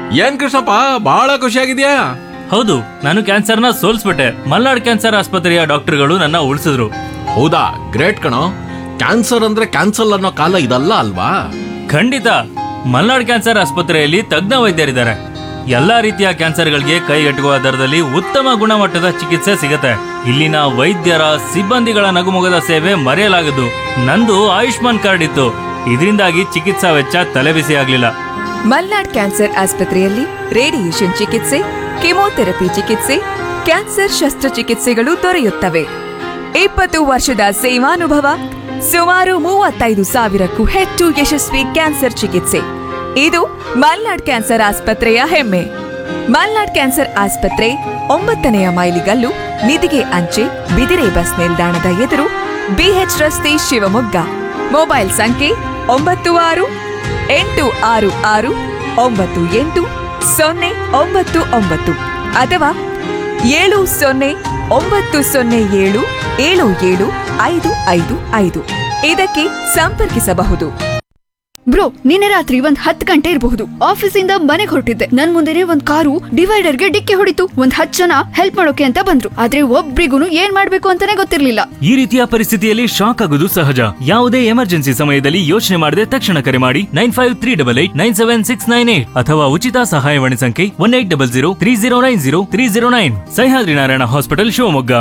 ಏನ್ ಕೃಷ್ಣಪ್ಪ ಬಹಳ ಖುಷಿಯಾಗಿದ್ಯಾ ಹೌದು ನಾನು ಕ್ಯಾನ್ಸರ್ನ ಸೋಲ್ಸ್ಬಿಟ್ಟೆ ಮಲ್ನಾಡ್ ಕ್ಯಾನ್ಸರ್ ಆಸ್ಪತ್ರೆಯ ಡಾಕ್ಟರ್ಗಳು ನನ್ನ ಉಳಿಸಿದ್ರು ಹೌದಾ ಗ್ರೇಟ್ ಕಣೋ ಕ್ಯಾನ್ಸರ್ ಅಂದ್ರೆ ಕ್ಯಾನ್ಸಲ್ ಅನ್ನೋ ಕಾಲ ಇದಲ್ಲ ಅಲ್ವಾ ಖಂಡಿತ ಮಲ್ನಾಡ್ ಕ್ಯಾನ್ಸರ್ ಆಸ್ಪತ್ರೆಯಲ್ಲಿ ತಜ್ಞ ವೈದ್ಯರಿದ್ದಾರೆ ಎಲ್ಲಾ ರೀತಿಯ ಕ್ಯಾನ್ಸರ್ಗಳಿಗೆ ಕೈಗೆಟುಕುವ ದರದಲ್ಲಿ ಉತ್ತಮ ಗುಣಮಟ್ಟದ ಚಿಕಿತ್ಸೆ ಸಿಗತ್ತೆ ಇಲ್ಲಿನ ವೈದ್ಯರ ಸಿಬ್ಬಂದಿಗಳ ನಗುಮೊಗದ ಸೇವೆ ಮರೆಯಲಾಗದು ನಂದು ಆಯುಷ್ಮಾನ್ ಕಾರ್ಡ್ ಇತ್ತು ಇದರಿಂದಾಗಿ ಚಿಕಿತ್ಸಾ ವೆಚ್ಚ ತಲೆಬಿಸಿ ಆಗ್ಲಿಲ್ಲ ಮಲ್ನಾಡ್ ಕ್ಯಾನ್ಸರ್ ಆಸ್ಪತ್ರೆಯಲ್ಲಿ ರೇಡಿಯೇಷನ್ ಚಿಕಿತ್ಸೆ ಕೆಮೊಥೆರಪಿ ಚಿಕಿತ್ಸೆ ಕ್ಯಾನ್ಸರ್ ಶಸ್ತ್ರಚಿಕಿತ್ಸೆಗಳು ದೊರೆಯುತ್ತವೆ ಇಪ್ಪತ್ತು ವರ್ಷದ ಸೇವಾನುಭವ ಸುಮಾರು ಮೂವತ್ತೈದು ಸಾವಿರಕ್ಕೂ ಹೆಚ್ಚು ಯಶಸ್ವಿ ಕ್ಯಾನ್ಸರ್ ಚಿಕಿತ್ಸೆ ಇದು ಮಲ್ನಾಡ್ ಕ್ಯಾನ್ಸರ್ ಆಸ್ಪತ್ರೆಯ ಹೆಮ್ಮೆ ಮಲ್ನಾಡ್ ಕ್ಯಾನ್ಸರ್ ಆಸ್ಪತ್ರೆ ಒಂಬತ್ತನೆಯ ಮೈಲಿಗಲ್ಲು ನಿಧಿಗೆ ಅಂಚೆ ಬಿದಿರೆ ಬಸ್ ನಿಲ್ದಾಣದ ಎದುರು ಬಿಎಚ್ ರಸ್ತೆ ಶಿವಮೊಗ್ಗ ಮೊಬೈಲ್ ಸಂಖ್ಯೆ ಒಂಬತ್ತು ಆರು ಎಂಟು ಆರು ಆರು ಒಂಬತ್ತು ಎಂಟು ಸೊನ್ನೆ ಒಂಬತ್ತು ಒಂಬತ್ತು ಅಥವಾ ಏಳು ಸೊನ್ನೆ ಒಂಬತ್ತು ಸೊನ್ನೆ ಏಳು ಏಳು ಏಳು ಐದು ಐದು ಐದು ಇದಕ್ಕೆ ಸಂಪರ್ಕಿಸಬಹುದು ಬ್ರೋ ನಿನ್ನೆ ರಾತ್ರಿ ಒಂದ್ ಹತ್ತು ಗಂಟೆ ಇರಬಹುದು ಆಫೀಸಿಂದ ಮನೆಗೆ ಹೊರಟಿದ್ದೆ ನನ್ ಮುಂದೆನೆ ಒಂದ್ ಕಾರು ಡಿವೈಡರ್ಗೆ ಡಿಕ್ಕಿ ಹೊಡಿತು ಒಂದ್ ಹತ್ತು ಜನ ಹೆಲ್ಪ್ ಮಾಡೋಕೆ ಅಂತ ಬಂದ್ರು ಆದ್ರೆ ಒಬ್ರಿಗೂ ಏನ್ ಮಾಡ್ಬೇಕು ಅಂತಾನೆ ಗೊತ್ತಿರ್ಲಿಲ್ಲ ಈ ರೀತಿಯ ಪರಿಸ್ಥಿತಿಯಲ್ಲಿ ಶಾಕ್ ಆಗುವುದು ಸಹಜ ಯಾವುದೇ ಎಮರ್ಜೆನ್ಸಿ ಸಮಯದಲ್ಲಿ ಯೋಚನೆ ಮಾಡದೆ ತಕ್ಷಣ ಕರೆ ಮಾಡಿ nine five three double eight nine seven six nine eight ಅಥವಾ ಉಚಿತ ಸಹಾಯವಾಣಿ ಸಂಖ್ಯೆ one eight double zero three zero nine zero three zero nine Sahyadri Narayana hospital Shivamogga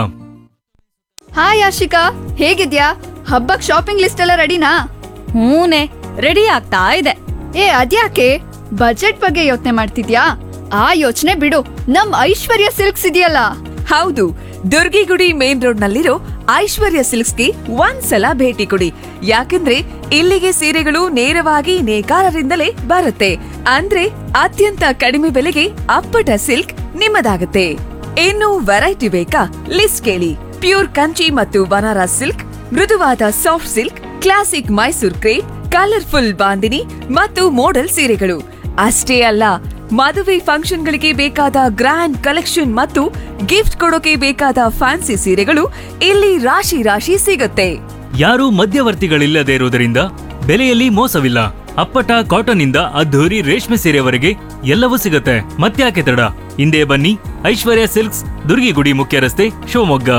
hi Ashika ಹೇಗಿದ್ಯಾ ಹಬ್ಬಕ್ ಶಾಪಿಂಗ್ ಲಿಸ್ಟ್ ಎಲ್ಲ ರೆಡಿನಾ ಹೂನೆ ರೆಡಿ ಆಗ್ತಾ ಇದೆ ಏ ಅದ್ಯಾಕೆ ಬಜೆಟ್ ಬಗ್ಗೆ ಯೋಚನೆ ಮಾಡ್ತಿದ್ಯಾ ಆ ಯೋಚನೆ ಬಿಡು ನಮ್ ಐಶ್ವರ್ಯ ಸಿಲ್ಕ್ಸ್ ಇದೆಯಲ್ಲ ಹೌದು ದುರ್ಗಿಗುಡಿ ಮೇನ್ ರೋಡ್ ನಲ್ಲಿರೋ ಐಶ್ವರ್ಯ ಸಿಲ್ಕ್ಸ್ಗೆ ಒಂದ್ಸಲ ಭೇಟಿ ಕೊಡಿ ಯಾಕಂದ್ರೆ ಇಲ್ಲಿಗೆ ಸೀರೆಗಳು ನೇರವಾಗಿ ನೇಕಾರರಿಂದಲೇ ಬರುತ್ತೆ ಅಂದ್ರೆ ಅತ್ಯಂತ ಕಡಿಮೆ ಬೆಲೆಗೆ ಅಪ್ಪಟ ಸಿಲ್ಕ್ ನಿಮ್ಮದಾಗುತ್ತೆ ಇನ್ನು ವೆರೈಟಿ ಬೇಕಾ ಲಿಸ್ಟ್ ಕೇಳಿ ಪ್ಯೂರ್ ಕಂಚಿ ಮತ್ತು ಬನಾರಸ್ ಸಿಲ್ಕ್ ಮೃದುವಾದ soft silk classic Mysore crepe colourful bandhani ಮತ್ತು ಮೋಡಲ್ ಸೀರೆಗಳು ಅಷ್ಟೇ ಅಲ್ಲ ಮದುವೆ ಫಂಕ್ಷನ್ಗಳಿಗೆ ಬೇಕಾದ ಗ್ರ್ಯಾಂಡ್ ಕಲೆಕ್ಷನ್ ಮತ್ತು ಗಿಫ್ಟ್ ಕೊಡೋಕೆ ಬೇಕಾದ ಫ್ಯಾನ್ಸಿ ಸೀರೆಗಳು ಇಲ್ಲಿ ರಾಶಿ ರಾಶಿ ಸಿಗುತ್ತೆ ಯಾರೂ ಮಧ್ಯವರ್ತಿಗಳಿಲ್ಲದೆ ಇರುವುದರಿಂದ ಬೆಲೆಯಲ್ಲಿ ಮೋಸವಿಲ್ಲ ಅಪ್ಪಟ ಕಾಟನ್ ಇಂದ ಅದ್ಧೂರಿ ರೇಷ್ಮೆ ಸೀರೆವರೆಗೆ ಎಲ್ಲವೂ ಸಿಗುತ್ತೆ ಮತ್ತ್ಯಾಕೆ ತಡ ಹಿಂದೆ ಬನ್ನಿ ಐಶ್ವರ್ಯ ಸಿಲ್ಕ್ಸ್ ದುರ್ಗಿಗುಡಿ ಮುಖ್ಯ ರಸ್ತೆ ಶಿವಮೊಗ್ಗ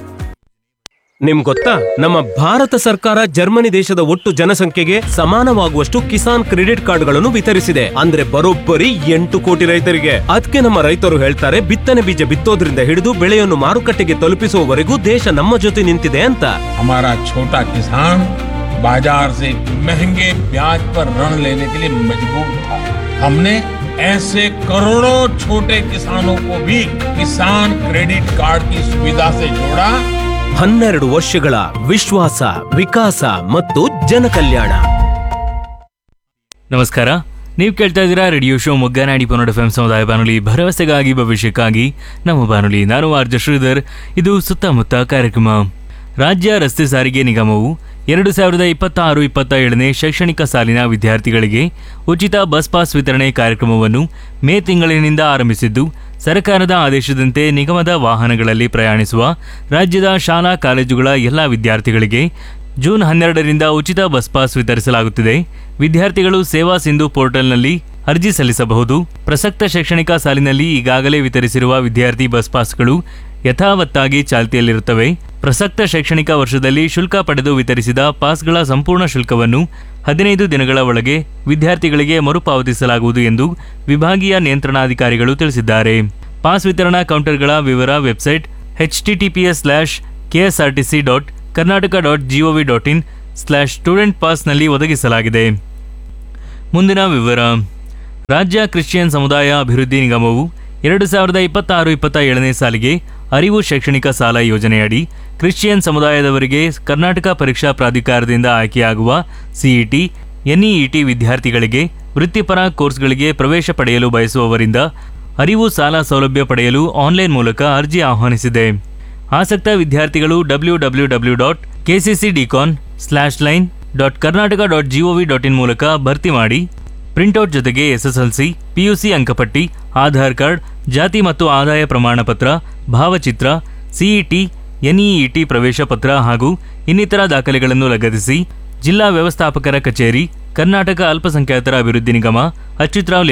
ನಿಮ್ ಗೊತ್ತಾ ನಮ್ಮ ಭಾರತ ಸರ್ಕಾರ ಜರ್ಮನಿ ದೇಶದ ಒಟ್ಟು ಜನಸಂಖ್ಯೆಗೆ ಸಮಾನವಾಗುವಷ್ಟು ಕಿಸಾನ್ ಕ್ರೆಡಿಟ್ ಕಾರ್ಡ್ಗಳನ್ನು ವಿತರಿಸಿದೆ ಅಂದ್ರೆ ಬರೋಬ್ಬರಿ ಎಂಟು ಕೋಟಿ ರೈತರಿಗೆ ಅದಕ್ಕೆ ನಮ್ಮ ರೈತರು ಹೇಳ್ತಾರೆ ಬಿತ್ತನೆ ಬೀಜ ಬಿತ್ತೋದ್ರಿಂದ ಹಿಡಿದು ಬೆಳೆಯನ್ನು ಮಾರುಕಟ್ಟೆಗೆ ತಲುಪಿಸುವವರೆಗೂ ದೇಶ ನಮ್ಮ ಜೊತೆ ನಿಂತಿದೆ ಅಂತ हमारा छोटा किसान बाजार से महंगे ब्याज पर ऋण लेने के लिए मजबूर था हमने ऐसे करोड़ों छोटे किसानों को भी किसान क्रेडिट कार्ड की सुविधा से जोड़ा ಹನ್ನೆರಡು ವರ್ಷಗಳ ವಿಶ್ವಾಸ ವಿಕಾಸ ಮತ್ತು ಜನಕಲ್ಯಾಣ ನಮಸ್ಕಾರ ನೀವು ಕೇಳ್ತಾ ಇದ್ದೀರಾ ರೇಡಿಯೋ ಶೋ ಮೊಗ್ಗ ನಾಡಿ ಪನ್ನಡ ಎಫ್ ಸಮುದಾಯ ಬಾನುಲಿ ಭರವಸೆಗಾಗಿ ಭವಿಷ್ಯಕ್ಕಾಗಿ ನಮ್ಮ ಬಾನುಲಿ ನಾನು ಆರ್ಜ ಶ್ರೀಧರ್ ಇದು ಸುತ್ತಮುತ್ತ ಕಾರ್ಯಕ್ರಮ ರಾಜ್ಯ ರಸ್ತೆ ಸಾರಿಗೆ ನಿಗಮವು ಎರಡು ಸಾವಿರದ ಇಪ್ಪತ್ತಾರು ಇಪ್ಪತ್ತ ಏಳನೇ ಶೈಕ್ಷಣಿಕ ಸಾಲಿನ ವಿದ್ಯಾರ್ಥಿಗಳಿಗೆ ಉಚಿತ ಬಸ್ ಪಾಸ್ ವಿತರಣೆ ಕಾರ್ಯಕ್ರಮವನ್ನು ಮೇ ತಿಂಗಳಿನಿಂದ ಆರಂಭಿಸಿದ್ದು ಸರ್ಕಾರದ ಆದೇಶದಂತೆ ನಿಗಮದ ವಾಹನಗಳಲ್ಲಿ ಪ್ರಯಾಣಿಸುವ ರಾಜ್ಯದ ಶಾಲಾ ಕಾಲೇಜುಗಳ ಎಲ್ಲ ವಿದ್ಯಾರ್ಥಿಗಳಿಗೆ ಜೂನ್ ಹನ್ನೆರಡರಿಂದ ಉಚಿತ ಬಸ್ ಪಾಸ್ ವಿತರಿಸಲಾಗುತ್ತಿದೆ ವಿದ್ಯಾರ್ಥಿಗಳು ಸೇವಾ ಸಿಂಧು ಪೋರ್ಟಲ್ನಲ್ಲಿ ಅರ್ಜಿ ಸಲ್ಲಿಸಬಹುದು ಪ್ರಸಕ್ತ ಶೈಕ್ಷಣಿಕ ಸಾಲಿನಲ್ಲಿ ಈಗಾಗಲೇ ವಿತರಿಸಿರುವ ವಿದ್ಯಾರ್ಥಿ ಬಸ್ ಪಾಸ್ಗಳು ಯಥಾವತ್ತಾಗಿ ಚಾಲ್ತಿಯಲ್ಲಿರುತ್ತವೆ ಪ್ರಸಕ್ತ ಶೈಕ್ಷಣಿಕ ವರ್ಷದಲ್ಲಿ ಶುಲ್ಕ ಪಡೆದು ವಿತರಿಸಿದ ಪಾಸ್ಗಳ ಸಂಪೂರ್ಣ ಶುಲ್ಕವನ್ನು ಹದಿನೈದು ದಿನಗಳ ಒಳಗೆ ವಿದ್ಯಾರ್ಥಿಗಳಿಗೆ ಮರುಪಾವತಿಸಲಾಗುವುದು ಎಂದು ವಿಭಾಗೀಯ ನಿಯಂತ್ರಣಾಧಿಕಾರಿಗಳು ತಿಳಿಸಿದ್ದಾರೆ ಪಾಸ್ ವಿತರಣಾ ಕೌಂಟರ್ಗಳ ವಿವರ website H TTPS slash KSRTC dot Karnataka dot GOV dot in slash student ಪಾಸ್ನಲ್ಲಿ ಒದಗಿಸಲಾಗಿದೆ ಮುಂದಿನ ವಿವರ ರಾಜ್ಯ ಕ್ರಿಶ್ಚಿಯನ್ ಸಮುದಾಯ ಅಭಿವೃದ್ಧಿ ನಿಗಮವು ಎರಡು ಸಾವಿರದ ಇಪ್ಪತ್ತಾರು ಇಪ್ಪತ್ತ ಏಳನೇ ಸಾಲಿಗೆ ಅರಿವು ಶೈಕ್ಷಣಿಕ ಸಾಲ ಯೋಜನೆಯಡಿ ಕ್ರಿಶ್ಚಿಯನ್ ಸಮುದಾಯದವರಿಗೆ ಕರ್ನಾಟಕ ಪರೀಕ್ಷಾ ಪ್ರಾಧಿಕಾರದಿಂದ ಆಯ್ಕೆಯಾಗುವ ಸಿಇಟಿ ಎನ್ಇಇಟಿ ವಿದ್ಯಾರ್ಥಿಗಳಿಗೆ ವೃತ್ತಿಪರ ಕೋರ್ಸ್ಗಳಿಗೆ ಪ್ರವೇಶ ಪಡೆಯಲು ಬಯಸುವವರಿಂದ ಅರಿವು ಸಾಲ ಸೌಲಭ್ಯ ಪಡೆಯಲು ಆನ್ಲೈನ್ ಮೂಲಕ ಅರ್ಜಿ ಆಹ್ವಾನಿಸಿದೆ ಆಸಕ್ತ ವಿದ್ಯಾರ್ಥಿಗಳು W W W dot KCC ಡಿಕಾನ್ slash line dot Karnataka dot GOV dot in ಮೂಲಕ ಭರ್ತಿ ಮಾಡಿ ಪ್ರಿಂಟೌಟ್ ಜೊತೆಗೆ ಎಸ್ಎಸ್ಎಲ್ಸಿ ಪಿಯುಸಿ ಅಂಕಪಟ್ಟಿ ಆಧಾರ್ ಕಾರ್ಡ್ ಜಾತಿ ಮತ್ತು ಆದಾಯ ಪ್ರಮಾಣ ಪತ್ರ ಭಾವಚಿತ್ರ ಸಿಇಟಿ ಎನ್ಇಇಟಿ ಪ್ರವೇಶ ಪತ್ರ ಹಾಗೂ ಇನ್ನಿತರ ದಾಖಲೆಗಳನ್ನು ಲಗತ್ತಿಸಿ ಜಿಲ್ಲಾ ವ್ಯವಸ್ಥಾಪಕರ ಕಚೇರಿ ಕರ್ನಾಟಕ ಅಲ್ಪಸಂಖ್ಯಾತರ ಅಭಿವೃದ್ಧಿ ನಿಗಮ ಅಚ್ಯುತರಾವ್ ಲೇಔಟ್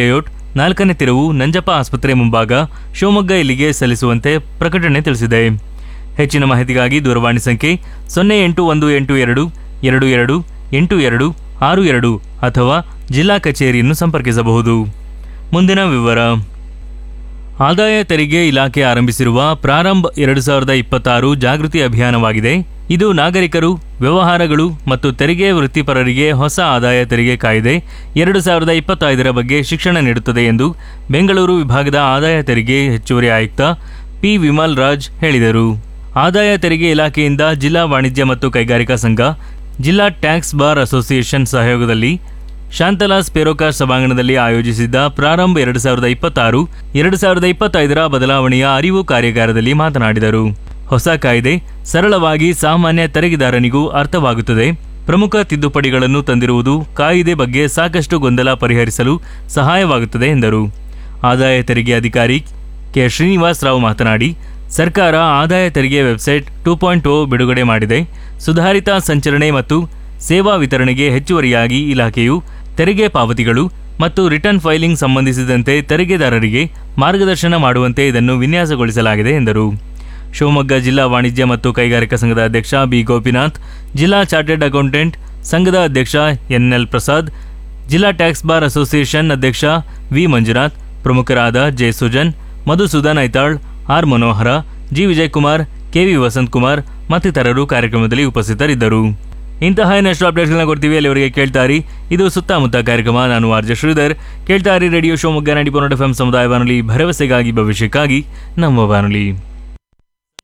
ನಾಲ್ಕನೇ ತಿರುವು ನಂಜಪ್ಪ ಆಸ್ಪತ್ರೆ ಮುಂಭಾಗ ಶಿವಮೊಗ್ಗ ಇಲ್ಲಿಗೆ ಸಲ್ಲಿಸುವಂತೆ ಪ್ರಕಟಣೆ ತಿಳಿಸಿದೆ ಹೆಚ್ಚಿನ ಮಾಹಿತಿಗಾಗಿ ದೂರವಾಣಿ ಸಂಖ್ಯೆ ಸೊನ್ನೆ ಎಂಟು ಒಂದು ಎಂಟು ಎರಡು ಎರಡು ಎರಡು ಎಂಟು ಎರಡು ಆರು ಎರಡು ಅಥವಾ ಜಿಲ್ಲಾ ಕಚೇರಿಯನ್ನು ಸಂಪರ್ಕಿಸಬಹುದು ಮುಂದಿನ ವಿವರ ಆದಾಯ ತೆರಿಗೆ ಇಲಾಖೆ ಆರಂಭಿಸಿರುವ ಪ್ರಾರಂಭ ಎರಡು ಸಾವಿರದ ಇಪ್ಪತ್ತಾರು ಜಾಗೃತಿ ಅಭಿಯಾನವಾಗಿದೆ ಇದು ನಾಗರಿಕರು ವ್ಯವಹಾರಗಳು ಮತ್ತು ತೆರಿಗೆ ವೃತ್ತಿಪರರಿಗೆ ಹೊಸ ಆದಾಯ ತೆರಿಗೆ ಕಾಯ್ದೆ ಎರಡು ಸಾವಿರದ ಇಪ್ಪತ್ತೈದರ ಬಗ್ಗೆ ಶಿಕ್ಷಣ ನೀಡುತ್ತದೆ ಎಂದು ಬೆಂಗಳೂರು ವಿಭಾಗದ ಆದಾಯ ತೆರಿಗೆ ಹೆಚ್ಚುವರಿ ಆಯುಕ್ತ ಪಿ ವಿಮಲ್ ರಾಜ್ ಹೇಳಿದರು ಆದಾಯ ತೆರಿಗೆ ಇಲಾಖೆಯಿಂದ ಜಿಲ್ಲಾ ವಾಣಿಜ್ಯ ಮತ್ತು ಕೈಗಾರಿಕಾ ಸಂಘ ಜಿಲ್ಲಾ ಟ್ಯಾಕ್ಸ್ ಬಾರ್ ಅಸೋಸಿಯೇಷನ್ ಸಹಯೋಗದಲ್ಲಿ ಶಾಂತಲಾಸ್ ಪೇರೋಕಾರ್ ಸಭಾಂಗಣದಲ್ಲಿ ಆಯೋಜಿಸಿದ್ದ ಪ್ರಾರಂಭ ಎರಡು ಸಾವಿರದ ಇಪ್ಪತ್ತಾರು ಎರಡು ಸಾವಿರದ ಇಪ್ಪತ್ತೈದರ ಬದಲಾವಣೆಯ ಅರಿವು ಕಾರ್ಯಾಗಾರದಲ್ಲಿ ಮಾತನಾಡಿದರು ಹೊಸ ಕಾಯ್ದೆ ಸರಳವಾಗಿ ಸಾಮಾನ್ಯ ತೆರಿಗೆದಾರನಿಗೂ ಅರ್ಥವಾಗುತ್ತದೆ ಪ್ರಮುಖ ತಿದ್ದುಪಡಿಗಳನ್ನು ತಂದಿರುವುದು ಕಾಯಿದೆ ಬಗ್ಗೆ ಸಾಕಷ್ಟು ಗೊಂದಲ ಪರಿಹರಿಸಲು ಸಹಾಯವಾಗುತ್ತದೆ ಎಂದರು ಆದಾಯ ತೆರಿಗೆ ಅಧಿಕಾರಿ ಕೆ ಶ್ರೀನಿವಾಸ್ ರಾವ್ ಮಾತನಾಡಿ ಸರ್ಕಾರ ಆದಾಯ ತೆರಿಗೆ ವೆಬ್ಸೈಟ್ ಟೂ ಪಾಯಿಂಟ್ ಓ ಬಿಡುಗಡೆ ಮಾಡಿದೆ ಸುಧಾರಿತ ಸಂಚರಣೆ ಮತ್ತು ಸೇವಾ ವಿತರಣೆಗೆ ಹೆಚ್ಚುವರಿಯಾಗಿ ಇಲಾಖೆಯು ತೆರಿಗೆ ಪಾವತಿಗಳು ಮತ್ತು ರಿಟರ್ನ್ ಫೈಲಿಂಗ್ ಸಂಬಂಧಿಸಿದಂತೆ ತೆರಿಗೆದಾರರಿಗೆ ಮಾರ್ಗದರ್ಶನ ಮಾಡುವಂತೆ ಇದನ್ನು ವಿನ್ಯಾಸಗೊಳಿಸಲಾಗಿದೆ ಎಂದರು ಶಿವಮೊಗ್ಗ ಜಿಲ್ಲಾ ವಾಣಿಜ್ಯ ಮತ್ತು ಕೈಗಾರಿಕಾ ಸಂಘದ ಅಧ್ಯಕ್ಷ ಬಿ ಗೋಪಿನಾಥ್ ಜಿಲ್ಲಾ ಚಾರ್ಟೆಡ್ ಅಕೌಂಟೆಂಟ್ ಸಂಘದ ಅಧ್ಯಕ್ಷ ಎನ್ಎಲ್ ಪ್ರಸಾದ್ ಜಿಲ್ಲಾ ಟ್ಯಾಕ್ಸ್ ಬಾರ್ ಅಸೋಸಿಯೇಷನ್ ಅಧ್ಯಕ್ಷ ವಿ ಮಂಜುನಾಥ್ ಪ್ರಮುಖರಾದ J Sujan Madhusudan Aithal R Manohara G Vijayakumar KV Vasanth Kumar ಮತ್ತಿತರರು ಕಾರ್ಯಕ್ರಮದಲ್ಲಿ ಉಪಸ್ಥಿತರಿದ್ದರು ಇಂತಹ ಇನ್ನಷ್ಟು ಅಪ್ಡೇಟ್ಗಳನ್ನ ಕೊಡ್ತೀವಿ ಅಲ್ಲಿವರೆಗೆ ಕೇಳ್ತಾರಿ ಇದು ಸುತ್ತಮುತ್ತ ಕಾರ್ಯಕ್ರಮ ನಾನು ಆರ್ಜೆ ಶ್ರೀಧರ್ ಕೇಳ್ತಾರಿ ರೇಡಿಯೋ ಶಿವಮೊಗ್ಗ ನಾಡಿ ಎಫ್ ಎಂ ಸಮುದಾಯ ಬಾನುಲಿ ಭರವಸೆಗಾಗಿ ಭವಿಷ್ಯಕ್ಕಾಗಿ ನಮ್ಮ ಬಾನುಲಿ